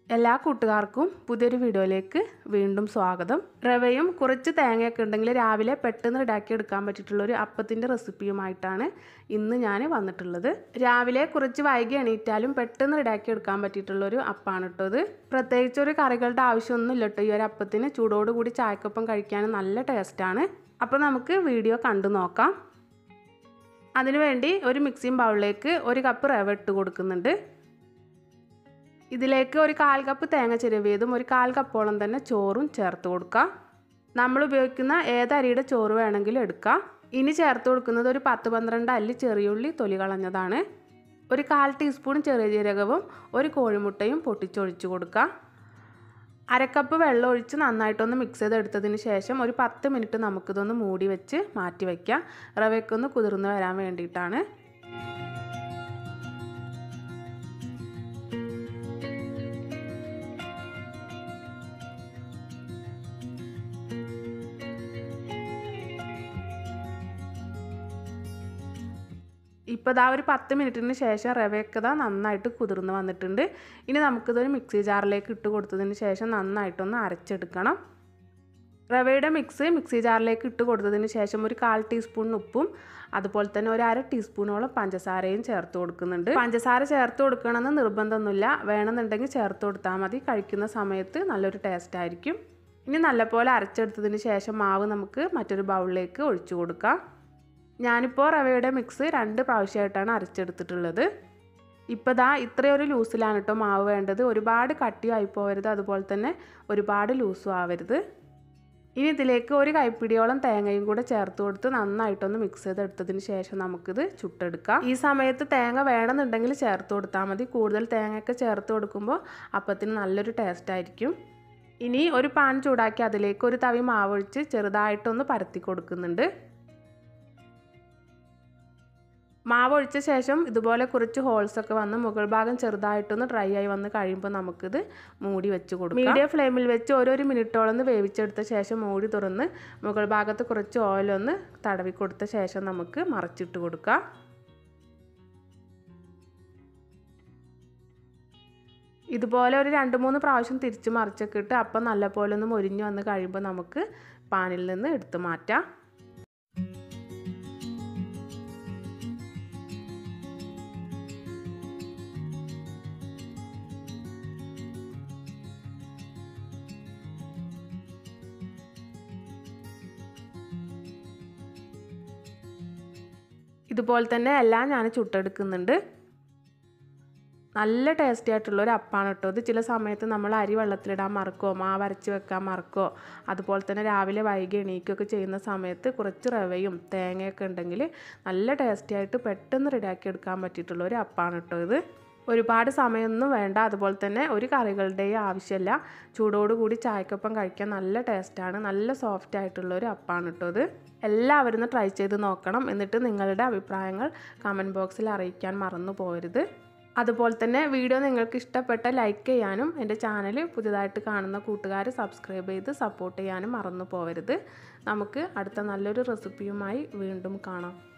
എല്ലാ കൂട്ടുകാർക്കും പുതിയൊരു വീഡിയോയിലേക്ക് വീണ്ടും സ്വാഗതം റവയും കുറച്ച് തേങ്ങയൊക്കെ ഉണ്ടെങ്കിൽ രാവിലെ പെട്ടെന്ന് ഇടാക്കി എടുക്കാൻ പറ്റിയിട്ടുള്ള ഒരു അപ്പത്തിൻ്റെ റെസിപ്പിയുമായിട്ടാണ് ഇന്ന് ഞാൻ വന്നിട്ടുള്ളത് രാവിലെ കുറച്ച് വൈകി എണീറ്റാലും പെട്ടെന്ന് ഇടാക്കി എടുക്കാൻ പറ്റിയിട്ടുള്ള ഒരു അപ്പാണ് കേട്ടോ ഇത് പ്രത്യേകിച്ച് ഒരു കറികളുടെ ആവശ്യമൊന്നും ഇല്ല കേട്ടോ ഈ ഒരു അപ്പത്തിന് ചൂടോടുകൂടി ചായക്കൊപ്പം കഴിക്കാൻ നല്ല ടേസ്റ്റാണ് അപ്പോൾ നമുക്ക് വീഡിയോ കണ്ടു നോക്കാം അതിനുവേണ്ടി ഒരു മിക്സിംഗ് ബൗളിലേക്ക് ഒരു കപ്പ് റവ ഇട്ട് കൊടുക്കുന്നുണ്ട് ഇതിലേക്ക് ഒരു കാൽ കപ്പ് തേങ്ങ ചിരവിയതും ഒരു കാൽ കപ്പോളം തന്നെ ചോറും ചേർത്ത് കൊടുക്കുക നമ്മൾ ഉപയോഗിക്കുന്ന ഏത് അരിയുടെ ചോറ് വേണമെങ്കിലും എടുക്കാം ഇനി ചേർത്ത് കൊടുക്കുന്നത് ഒരു പത്ത് പന്ത്രണ്ട് അല്ലി ചെറിയുള്ളി തൊലി കളഞ്ഞതാണ് ഒരു കാൽ ടീസ്പൂൺ ചെറിയ ജീരകവും ഒരു കോഴിമുട്ടയും പൊട്ടിച്ചൊഴിച്ച് കൊടുക്കുക അരക്കപ്പ് വെള്ളം ഒഴിച്ച് നന്നായിട്ടൊന്ന് മിക്സ് ചെയ്തെടുത്തതിന് ശേഷം ഒരു പത്ത് മിനിറ്റ് നമുക്കിതൊന്ന് മൂടി വെച്ച് മാറ്റി വയ്ക്കാം റവയ്ക്കൊന്ന് കുതിർന്ന് വരാൻ വേണ്ടിയിട്ടാണ് ഇപ്പോൾ ഇതാ ഒരു പത്ത് മിനിറ്റിന് ശേഷം റവയൊക്കെ ഇതാ നന്നായിട്ട് കുതിർന്ന് വന്നിട്ടുണ്ട് ഇനി നമുക്കിതൊരു മിക്സി ജാറിലേക്ക് ഇട്ട് കൊടുത്തതിന് ശേഷം നന്നായിട്ടൊന്ന് അരച്ചെടുക്കണം റവയുടെ മിക്സ് മിക്സി ജാറിലേക്ക് ഇട്ട് കൊടുത്തതിന് ശേഷം ഒരു കാൽ ടീസ്പൂൺ ഉപ്പും അതുപോലെ തന്നെ ഒരു അര ടീസ്പൂണോളം പഞ്ചസാരയും ചേർത്ത് കൊടുക്കുന്നുണ്ട് പഞ്ചസാര ചേർത്ത് കൊടുക്കണമെന്ന് നിർബന്ധമൊന്നുമില്ല വേണമെന്നുണ്ടെങ്കിൽ ചേർത്ത് കൊടുത്താൽ മതി കഴിക്കുന്ന സമയത്ത് നല്ലൊരു ടേസ്റ്റ് ആയിരിക്കും ഇനി നല്ലപോലെ അരച്ചെടുത്തതിന് ശേഷം മാവ് നമുക്ക് മറ്റൊരു ബൗളിലേക്ക് ഒഴിച്ചു കൊടുക്കാം ഞാനിപ്പോൾ റവയുടെ മിക്സ് രണ്ട് പ്രാവശ്യമായിട്ടാണ് അരച്ചെടുത്തിട്ടുള്ളത് ഇപ്പോൾ ദാ ഇത്രയൊരു ലൂസിലാണ് കേട്ടോ മാവ് വേണ്ടത് ഒരുപാട് കട്ടിയായി പോകരുത് അതുപോലെ തന്നെ ഒരുപാട് ലൂസും ആവരുത് ഇനി ഇതിലേക്ക് ഒരു കൈപ്പിടിയോളം തേങ്ങയും കൂടെ ചേർത്ത് കൊടുത്ത് നന്നായിട്ടൊന്ന് മിക്സ് ചെയ്തെടുത്തതിന് ശേഷം നമുക്കിത് ചുട്ടെടുക്കാം ഈ സമയത്ത് തേങ്ങ വേണമെന്നുണ്ടെങ്കിൽ ചേർത്ത് കൊടുത്താൽ മതി കൂടുതൽ തേങ്ങയൊക്കെ ചേർത്ത് കൊടുക്കുമ്പോൾ അപ്പത്തിന് നല്ലൊരു ടേസ്റ്റ് ആയിരിക്കും ഇനി ഒരു പാൻ ചൂടാക്കി അതിലേക്ക് ഒരു തവി മാവൊഴിച്ച് ചെറുതായിട്ടൊന്ന് പരത്തി കൊടുക്കുന്നുണ്ട് മാവ് ഒഴിച്ച ശേഷം ഇതുപോലെ കുറച്ച് ഹോൾസ് ഒക്കെ വന്ന് മുകൾ ഭാഗം ചെറുതായിട്ടൊന്ന് ഡ്രൈ ആയി വന്ന് കഴിയുമ്പോൾ നമുക്കിത് മൂടി വെച്ച് കൊടുക്കാം മീഡിയം ഫ്ലെയിമിൽ വെച്ച് ഓരോരു മിനിറ്റോളം ഒന്ന് വേവിച്ചെടുത്ത ശേഷം മൂടി തുറന്ന് മുകൾ ഭാഗത്ത് കുറച്ച് ഓയിലൊന്ന് തടവി കൊടുത്ത ശേഷം നമുക്ക് മറച്ചിട്ട് കൊടുക്കാം ഇതുപോലെ ഒരു രണ്ട് മൂന്ന് പ്രാവശ്യം തിരിച്ച് മറിച്ചൊക്കെ ഇട്ട് അപ്പം നല്ലപോലെ ഒന്ന് മൊരിഞ്ഞ് വന്ന് കഴിയുമ്പോൾ നമുക്ക് പാനിൽ നിന്ന് എടുത്ത് മാറ്റാം ഇതുപോലെ തന്നെ എല്ലാം ഞാൻ ചുട്ടെടുക്കുന്നുണ്ട് നല്ല ടേസ്റ്റി ആയിട്ടുള്ള ഒരു അപ്പാണ് കേട്ടോ ഇത് ചില സമയത്ത് നമ്മൾ അരി വെള്ളത്തിലിടാൻ മറക്കോ മാവ് അരച്ച് വെക്കാൻ മറക്കോ അതുപോലെ തന്നെ രാവിലെ വൈകി എണീക്കുകയൊക്കെ ചെയ്യുന്ന സമയത്ത് കുറച്ച് റവയും തേങ്ങയൊക്കെ ഉണ്ടെങ്കിൽ നല്ല ടേസ്റ്റി ആയിട്ട് പെട്ടെന്ന് റെഡിയാക്കി എടുക്കാൻ പറ്റിയിട്ടുള്ള ഒരു അപ്പാണ് കേട്ടോ ഇത് ഒരുപാട് സമയമൊന്നും വേണ്ട അതുപോലെ തന്നെ ഒരു കറികളുടെയും ആവശ്യമില്ല ചൂടോടുകൂടി ചായക്കൊപ്പം കഴിക്കാൻ നല്ല ടേസ്റ്റാണ് നല്ല സോഫ്റ്റ് ആയിട്ടുള്ള ഒരു അപ്പാണ് കേട്ടോ ഇത് എല്ലാവരും ഒന്ന് ട്രൈ ചെയ്ത് നോക്കണം എന്നിട്ട് നിങ്ങളുടെ അഭിപ്രായങ്ങൾ കമൻറ്റ് ബോക്സിൽ അറിയിക്കാൻ മറന്നു പോകരുത് അതുപോലെ തന്നെ വീഡിയോ നിങ്ങൾക്ക് ഇഷ്ടപ്പെട്ട ലൈക്ക് ചെയ്യാനും എൻ്റെ ചാനൽ പുതിയതായിട്ട് കാണുന്ന കൂട്ടുകാർ സബ്സ്ക്രൈബ് ചെയ്ത് സപ്പോർട്ട് ചെയ്യാനും മറന്നു പോകരുത് നമുക്ക് അടുത്ത നല്ലൊരു റെസിപ്പിയുമായി വീണ്ടും കാണാം